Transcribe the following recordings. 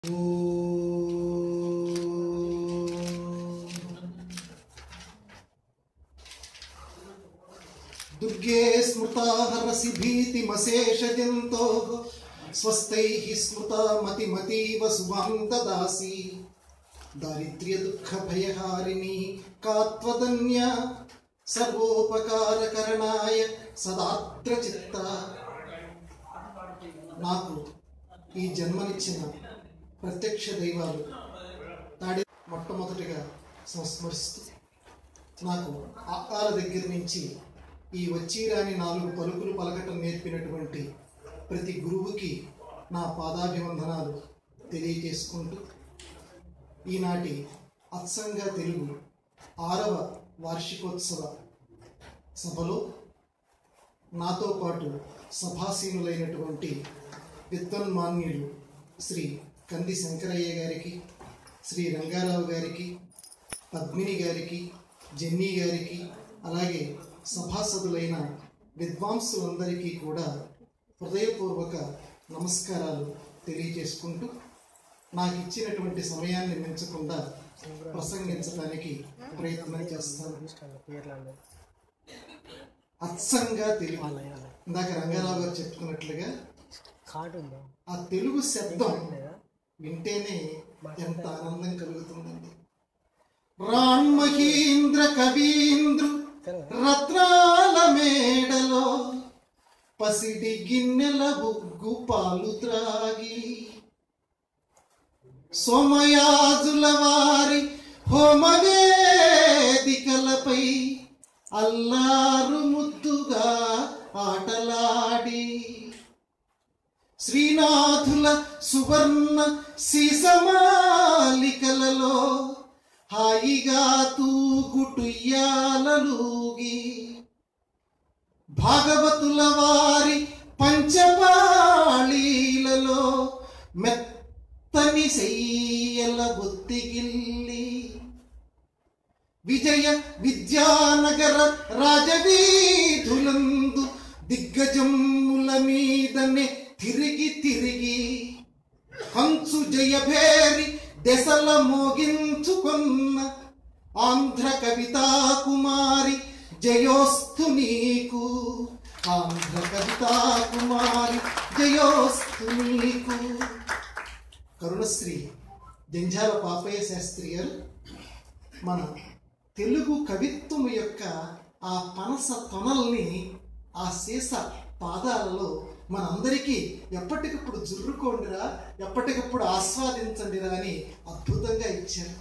దుర్గే స్మృతా హరసి భీతిమశేషజంతో స్వస్థైః స్మృత మతిమతీవ శుభం దదాసి దారిద్ర్య దుఃఖ భయహారిణి కాత్వదన్య సర్వోపకారకరణాయ సదాత్ర చిత్త నాకు ఈ జన్మనిచ్చిన ప్రత్యక్ష దైవాలు తాడి మొట్టమొదటిగా సంస్మరిస్తూ నాకు ఆకాల దగ్గర నుంచి ఈ వచ్చిరాని నాలుగు పలుకులు పలకటం నేర్పినటువంటి ప్రతి గురువుకి నా పాదాభివందనాలు తెలియజేసుకుంటూ ఈనాటి అత్సంగా తెలుగు ఆరవ వార్షికోత్సవ సభలో నాతో పాటు సభాసీనులైనటువంటి విద్వన్మాన్యులు శ్రీ కంది శంకరయ్య గారికి శ్రీ రంగారావు గారికి పద్మిని గారికి జెన్నీ గారికి అలాగే సభాసదులైన విద్వాంసులందరికీ కూడా హృదయపూర్వక నమస్కారాలు తెలియజేసుకుంటూ నాకు ఇచ్చినటువంటి సమయాన్ని మించకుండా ప్రసంగించడానికి ప్రయత్నం చేస్తాను అత్సంగా తెలుగు ఇందాక రంగారావు గారు చెప్పుకున్నట్లుగా కార్డు ఉందా ఆ తెలుగు శబ్దం లేదా వింటేనే ఎంత ఆనందం కలుగుతుందండి రాణ్మహీంద్ర కవీంద్రు రత్నాల మేడలో పసిడి గిన్నెల బుగ్గు పాలు త్రాగి సోమయాజుల వారి హోమవేదికలపై అల్లారు ముద్దుగా ఆటలాడి శ్రీనాథుల సువర్ణ సీసమాలికలలో హాయిగా తూగుటుయ్యాలూగి భాగవతుల వారి పంచపాళీలలో మెత్తని శయ్యల బొత్తిగిల్లి విజయ విద్యానగర రాజవీధులందు దిగ్గజముల మీదనే తిరిగి తిరిగి కంచు జయభేరి దశల మోగించుకున్న ఆంధ్ర కవితా కుమారి జయోస్తు నీకు ఆంధ్ర కవితా కుమారి జయోస్తు నీకు కరుణశ్రీ జంజాల పాపయ్య శాస్త్రి గారు మన తెలుగు కవిత్వం యొక్క ఆ పనస తొనల్ని ఆ సీస పాదాలలో మనందరికీ ఎప్పటికప్పుడు జుర్రుకోండిరా ఎప్పటికప్పుడు ఆస్వాదించండిరా అని అద్భుతంగా ఇచ్చారు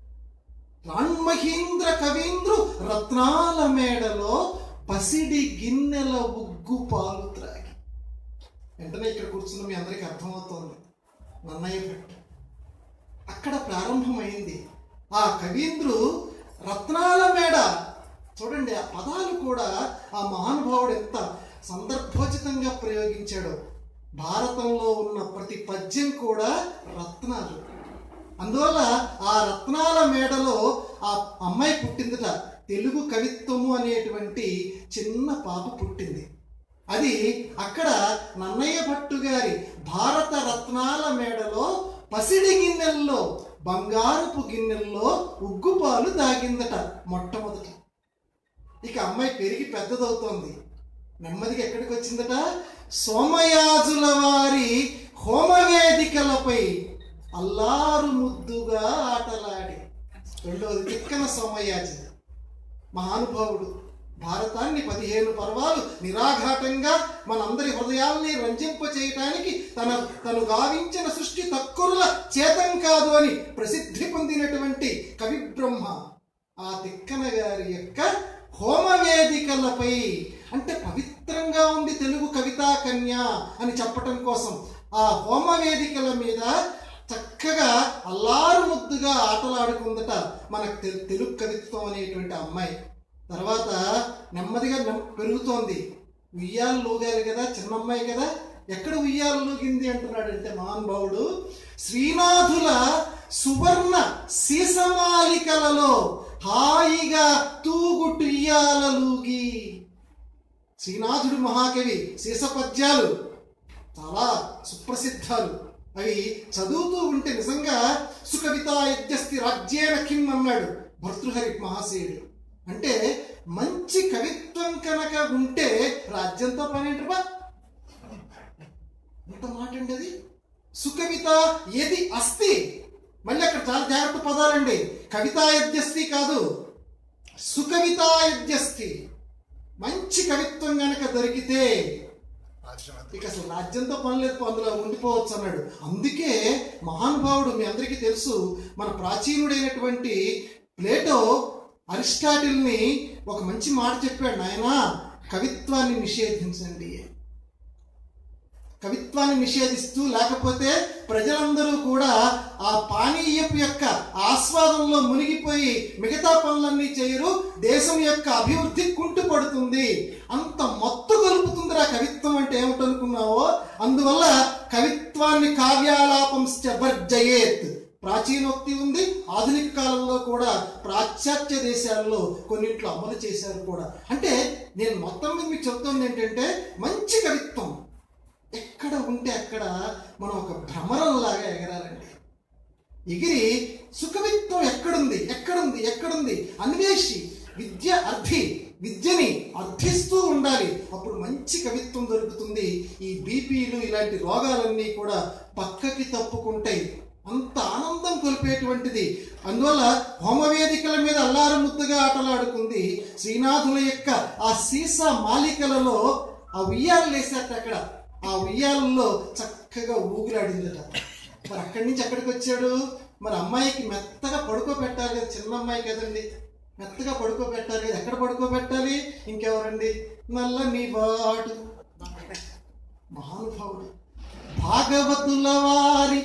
రాణ్మహీంద్ర కవీంద్రు రత్నాల మేడలో పసిడి గిన్నెల ఉగ్గు పాలు త్రాగి వెంటనే ఇక్కడ కూర్చున్న మీ అందరికీ అర్థమవుతోంది నన్నయ్య భట్ అక్కడ ప్రారంభమైంది ఆ కవీంద్రు రత్నాల మేడ చూడండి ఆ పదాలు కూడా ఆ మహానుభావుడు ఎంత సందర్భోచితంగా ప్రయోగించాడో భారతంలో ఉన్న ప్రతి పద్యం కూడా రత్నాలు అందువల్ల ఆ రత్నాల మేడలో ఆ అమ్మాయి పుట్టిందిట తెలుగు కవిత్వము అనేటువంటి చిన్న పాప పుట్టింది అది అక్కడ నన్నయ్య భట్టు గారి భారత రత్నాల మేడలో పసిడి గిన్నెల్లో బంగారపు గిన్నెల్లో ఉగ్గుపాలు తాగిందట మొట్టమొదట ఇక అమ్మాయి పెరిగి పెద్దదవుతోంది నెమ్మదిగా ఎక్కడికి వచ్చిందట సోమయాజుల వారి హోమవేదికలపై అల్లారు ముద్దుగా ఆటలాడి రెండవది తిక్కన సోమయాజి మహానుభావుడు భారతాన్ని పదిహేను పర్వాలు నిరాఘాటంగా మనందరి హృదయాల్ని రంజింప చేయటానికి తన తను గావించిన సృష్టి తక్కువల చేతం కాదు అని ప్రసిద్ధి పొందినటువంటి కవి బ్రహ్మ ఆ తిక్కన గారి యొక్క హోమవేదికలపై అంటే పవిత్రంగా ఉంది తెలుగు కవితా కన్య అని చెప్పటం కోసం ఆ హోమవేదికల మీద చక్కగా అల్లారు ముద్దుగా ఆటలాడుకుందట మనకు తెలు- తెలుగు కవిత్వం అనేటువంటి అమ్మాయి తర్వాత నెమ్మదిగా నెమ్- పెరుగుతోంది ఉయ్యాలు లూగాలి కదా చిన్న అమ్మాయి కదా ఎక్కడ ఉయ్యాలు లూగింది అంటున్నాడంటే మహానుభావుడు శ్రీనాథుల సువర్ణ సీసమాలికలలో హాయిగా తూగుటుయ్యాలూగి శ్రీనాథుడు మహాకవి సీసపద్యాలు చాలా సుప్రసిద్ధాలు అవి చదువుతూ ఉంటే నిజంగా సుకవిత యజ్ఞస్తి రాజ్యేన కిం అన్నాడు భర్తృహరి మహాశయుడు అంటే మంచి కవిత్వం కనుక ఉంటే రాజ్యంతో పని ఏంటబ్బా ఎంత మాట అండి అది సుకవిత ఏది అస్తి మళ్ళీ అక్కడ చాలా జాగ్రత్త పదాలండి కవితాయజ్ఞస్తి కాదు సుకవితాయజ్ఞస్తి మంచి కవిత్వం గనక దొరికితే ఇక అసలు రాజ్యంతో పని లేదు అందులో ఉండిపోవచ్చు అన్నాడు అందుకే మహానుభావుడు మీ అందరికీ తెలుసు మన ప్రాచీనుడైనటువంటి ప్లేటో అరిస్టాటిల్ని ఒక మంచి మాట చెప్పాడు నాయనా కవిత్వాన్ని నిషేధించండి కవిత్వాన్ని నిషేధిస్తూ లేకపోతే ప్రజలందరూ కూడా ఆ పానీయపు యొక్క ఆస్వాదంలో మునిగిపోయి మిగతా పనులన్నీ చేయరు దేశం యొక్క అభివృద్ధి కుంటుపడుతుంది అంత మత్తు కలుపుతుందిరా కవిత్వం అంటే ఏమిటనుకున్నావో అందువల్ల కవిత్వాన్ని కావ్యాలాపం వర్జయేత్ ప్రాచీనోక్తి ఉంది ఆధునిక కాలంలో కూడా పాశ్చాత్య దేశాల్లో కొన్నింట్లో అమలు చేశారు కూడా అంటే నేను మొత్తం మీద మీకు చెప్తుంది ఏంటంటే మంచి కవిత్వం ఎక్కడ ఉంటే అక్కడ మనం ఒక భ్రమరంలాగా ఎగరాలండి ఎగిరి సుఖవిత్వం ఎక్కడుంది ఎక్కడుంది ఎక్కడుంది అన్వేషి విద్య అర్థి విద్యని అర్థిస్తూ ఉండాలి అప్పుడు మంచి కవిత్వం దొరుకుతుంది ఈ బీపీలు ఇలాంటి రోగాలన్నీ కూడా పక్కకి తప్పుకుంటాయి అంత ఆనందం కొలిపేటువంటిది అందువల్ల హోమవేదికల మీద అల్లారు ముద్దుగా ఆటలాడుకుంది శ్రీనాథుల యొక్క ఆ సీసా మాలికలలో ఆ ఉయ్యాలు వేసేట అక్కడ ఆ ఉయ్యాలలో చక్కగా ఊగులాడిందట మరి అక్కడి నుంచి ఎక్కడికి వచ్చాడు మరి అమ్మాయికి మెత్తగా పడుకోబెట్టాలి కదా చిన్న అమ్మాయి కదండి మెత్తగా పడుకోబెట్టాలి కదా ఎక్కడ పడుకోబెట్టాలి ఇంకెవరండి నల్ల నీ వాడు మహానుభావుడు భాగవతుల వారి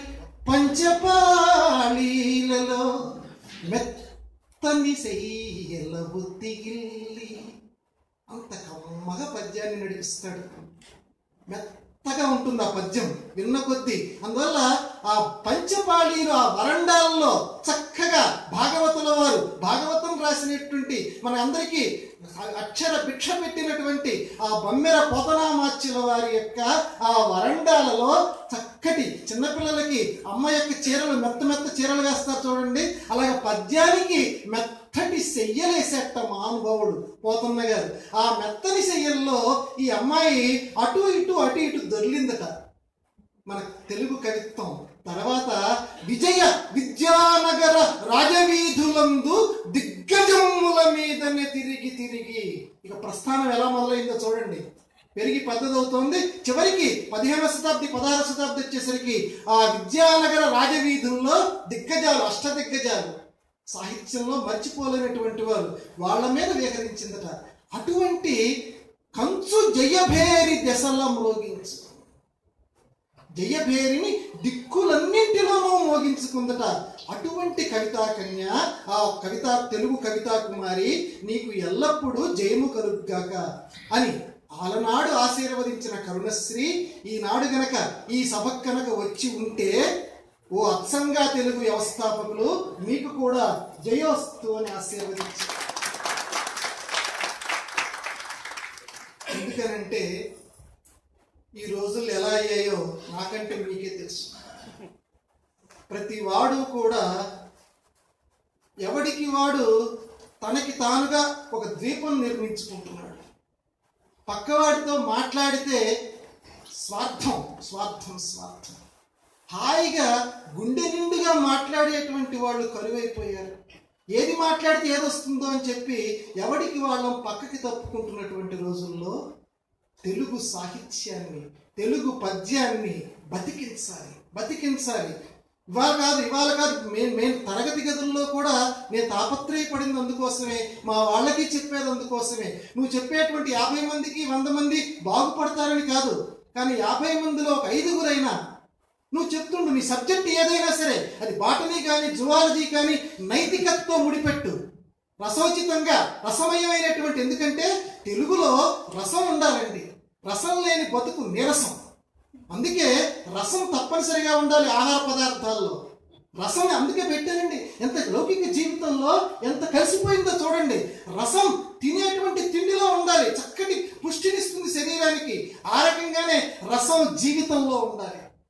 పంచపాళీలలో మెత్తని శయ్యల బుద్ధిగిల్లి అంత కమ్మగా పద్యాన్ని నడిపిస్తాడు మెత్తగా ఉంటుంది ఆ పద్యం విన్న కొద్దీ అందువల్ల ఆ పంచపాళీలు ఆ వరండాల్లో చక్కగా భాగవతుల వారు భాగవతం రాసినటువంటి మన అందరికీ అక్షర భిక్ష పెట్టినటువంటి ఆ బొమ్మెర పోతనామాచ్యుల వారి యొక్క ఆ వరండాలలో చక్కటి చిన్నపిల్లలకి అమ్మ యొక్క చీరలు మెత్త మెత్త చీరలు వేస్తారు చూడండి అలాగే పద్యానికి మెత్తటి చెయ్యలేసేట మహానుభావుడు పోతన్న గారు ఆ మెత్తని చెయ్యల్లో ఈ అమ్మాయి అటు ఇటు అటు ఇటు దొర్లిందట మన తెలుగు కవిత్వం తర్వాత విజయ విద్యానగర రాజవీధులందు దిగ్గజముల మీదనే తిరిగి తిరిగి ఇక ప్రస్థానం ఎలా మొదలైందో చూడండి పెరిగి పెద్దది అవుతోంది చివరికి పదిహేనవ శతాబ్ది పదహారవ శతాబ్ది వచ్చేసరికి ఆ విద్యానగర రాజవీధుల్లో దిగ్గజాలు అష్ట దిగ్గజాలు సాహిత్యంలో మర్చిపోలేనటువంటి వారు వాళ్ళ మీద విహరించిందట అటువంటి కంచు జయభేరి దశల మ్రోగించు జయభేరిని దిక్కులన్నింటిలోనూ మోగించుకుందట అటువంటి కవితా కన్య ఆ కవిత తెలుగు కవితా కుమారి నీకు ఎల్లప్పుడూ జయము కలుగ్గాక అని ఆలనాడు ఆశీర్వదించిన కరుణశ్రీ ఈనాడు గనక ఈ సభకు కనుక వచ్చి ఉంటే ఓ అత్సంగా తెలుగు వ్యవస్థాపకులు మీకు కూడా జయోస్తు అని ఆశీర్వదించి ఎందుకనంటే ఈ రోజులు ఎలా అయ్యాయో నాకంటే మీకే తెలుసు ప్రతి వాడు కూడా ఎవడికి వాడు తనకి తానుగా ఒక ద్వీపం నిర్మించుకుంటున్నాడు పక్కవాడితో మాట్లాడితే స్వార్థం స్వార్థం స్వార్థం హాయిగా గుండె నిండుగా మాట్లాడేటువంటి వాళ్ళు కరువైపోయారు ఏది మాట్లాడితే ఏదొస్తుందో అని చెప్పి ఎవడికి వాళ్ళం పక్కకి తప్పుకుంటున్నటువంటి రోజుల్లో తెలుగు సాహిత్యాన్ని తెలుగు పద్యాన్ని బతికించాలి బతికించాలి ఇవాళ కాదు ఇవాళ కాదు మేము మేము తరగతి గదుల్లో కూడా నేను తాపత్రయపడింది అందుకోసమే మా వాళ్ళకి చెప్పేది అందుకోసమే నువ్వు చెప్పేటువంటి యాభై మందికి వంద మంది బాగుపడతారని కాదు కానీ యాభై మందిలో ఒక ఐదుగురైనా నువ్వు చెప్తుండు నీ సబ్జెక్ట్ ఏదైనా సరే అది బాటనీ కానీ జువాలజీ కానీ నైతికతతో ముడిపెట్టు రసోచితంగా రసమయమైనటువంటి ఎందుకంటే తెలుగులో రసం ఉండాలండి రసం లేని బతుకు నీరసం అందుకే రసం తప్పనిసరిగా ఉండాలి ఆహార పదార్థాల్లో రసం అందుకే పెట్టారండి ఎంత లౌకిక జీవితంలో ఎంత కలిసిపోయిందో చూడండి రసం తినేటువంటి తిండిలో ఉండాలి చక్కటి పుష్టినిస్తుంది శరీరానికి ఆ రకంగానే రసం జీవితంలో ఉండాలి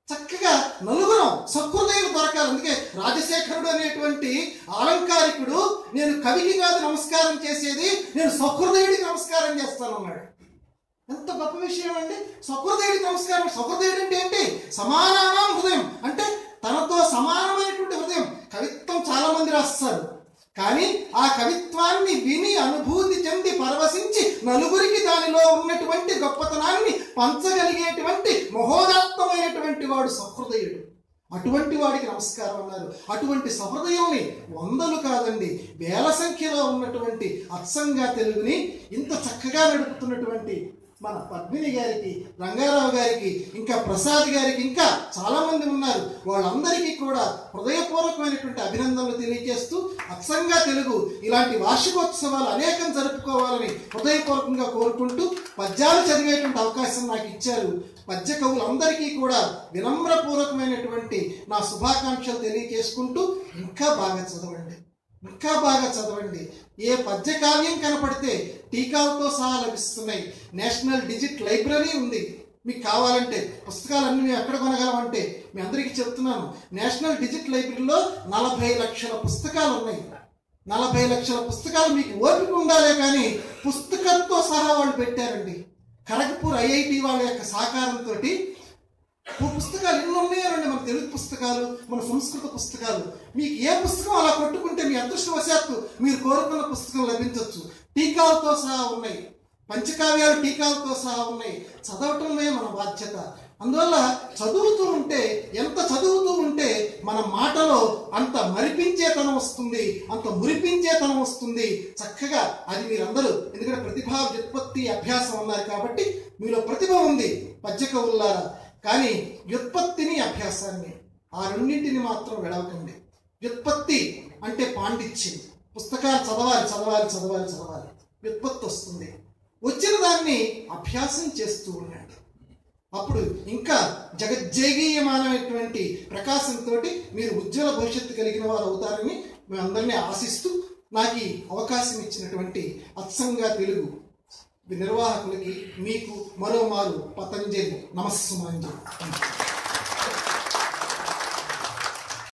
చక్కగా నలుగురం సహృదయులు దొరకాలి అందుకే రాజశేఖరుడు అనేటువంటి అలంకారికుడు నేను కవికి కాదు నమస్కారం చేసేది నేను సహృదయుడికి నమస్కారం చేస్తాను అన్నాడు ఎంత గొప్ప విషయం అండి సహృదయుడికి నమస్కారం సహృదయుడు అంటే ఏంటి సమానానం హృదయం అంటే తనతో సమానమైనటువంటి హృదయం కవిత్వం చాలా మంది రాస్తారు కానీ ఆ కవిత్వాన్ని విని అనుభూతి చెంది పరవశించి నలుగురికి దానిలో ఉన్నటువంటి గొప్పతనాన్ని పంచగలిగేటువంటి మహోదాత్మమైనటువంటి వాడు సహృదయుడు అటువంటి వాడికి నమస్కారం అన్నారు అటువంటి సహృదయంని వందలు కాదండి వేల సంఖ్యలో ఉన్నటువంటి అచ్చంగా తెలుగుని ఇంత చక్కగా నడుపుతున్నటువంటి మన పద్మిని గారికి రంగారావు గారికి ఇంకా ప్రసాద్ గారికి ఇంకా చాలా మంది ఉన్నారు వాళ్ళందరికీ కూడా హృదయపూర్వకమైనటువంటి అభినందనలు తెలియజేస్తూ అచ్చంగా తెలుగు ఇలాంటి వార్షికోత్సవాలు అనేకం జరుపుకోవాలని హృదయపూర్వకంగా కోరుకుంటూ పద్యాలు చదివేటువంటి అవకాశం నాకు ఇచ్చారు పద్య కవులందరికీ కూడా వినమ్రపూర్వకమైనటువంటి నా శుభాకాంక్షలు తెలియజేసుకుంటూ ఇంకా బాగా చదవండి ఇంకా బాగా చదవండి ఏ పద్య కావ్యం కనపడితే టీకాలతో సహా లభిస్తున్నాయి నేషనల్ డిజిట్ లైబ్రరీ ఉంది మీకు కావాలంటే పుస్తకాలన్నీ మేము ఎక్కడ కొనగలమంటే మీ అందరికీ చెప్తున్నాను నేషనల్ డిజిట్ లైబ్రరీలో నలభై లక్షల పుస్తకాలు ఉన్నాయి నలభై లక్షల పుస్తకాలు మీకు ఓపిక ఉండాలే కానీ పుస్తకంతో సహా వాళ్ళు పెట్టారండి ఖరగ్పూర్ ఐఐటి వాళ్ళ యొక్క సహకారంతో పుస్తకాలు ఎన్ని ఉన్నాయండి మన తెలుగు పుస్తకాలు మన సంస్కృత పుస్తకాలు మీకు ఏ పుస్తకం అలా కొట్టుకుంటే మీ అదృష్టవశాత్తు మీరు కోరుకున్న పుస్తకం లభించవచ్చు టీకాలతో సహా ఉన్నాయి పంచకావ్యాలు టీకాలతో సహా ఉన్నాయి చదవటమే మన బాధ్యత అందువల్ల చదువుతూ ఉంటే ఎంత చదువుతూ ఉంటే మన మాటలో అంత మరిపించేతనం వస్తుంది అంత మురిపించేతనం వస్తుంది చక్కగా అది మీరందరూ ఎందుకంటే ప్రతిభా వ్యుత్పత్తి అభ్యాసం ఉన్నారు కాబట్టి మీలో ప్రతిభ ఉంది పద్య కవుల్లారా కానీ వ్యుత్పత్తిని అభ్యాసాన్ని ఆ రెండింటిని మాత్రం విడవకండి వ్యుత్పత్తి అంటే పాండిత్యం పుస్తకాలు చదవాలి చదవాలి చదవాలి చదవాలి వ్యుత్పత్తి వస్తుంది వచ్చిన దాన్ని అభ్యాసం చేస్తూ ఉండండి అప్పుడు ఇంకా జగజ్జేగీయమానమైనటువంటి ప్రకాశంతో మీరు ఉజ్వల భవిష్యత్తు కలిగిన వారు అవుతారని మేము అందరినీ ఆశిస్తూ నాకు ఈ అవకాశం ఇచ్చినటువంటి అత్సంగా తెలుగు నిర్వాహకులకి మీకు మరోమారు పతంజలి నమస్సుమాంజలి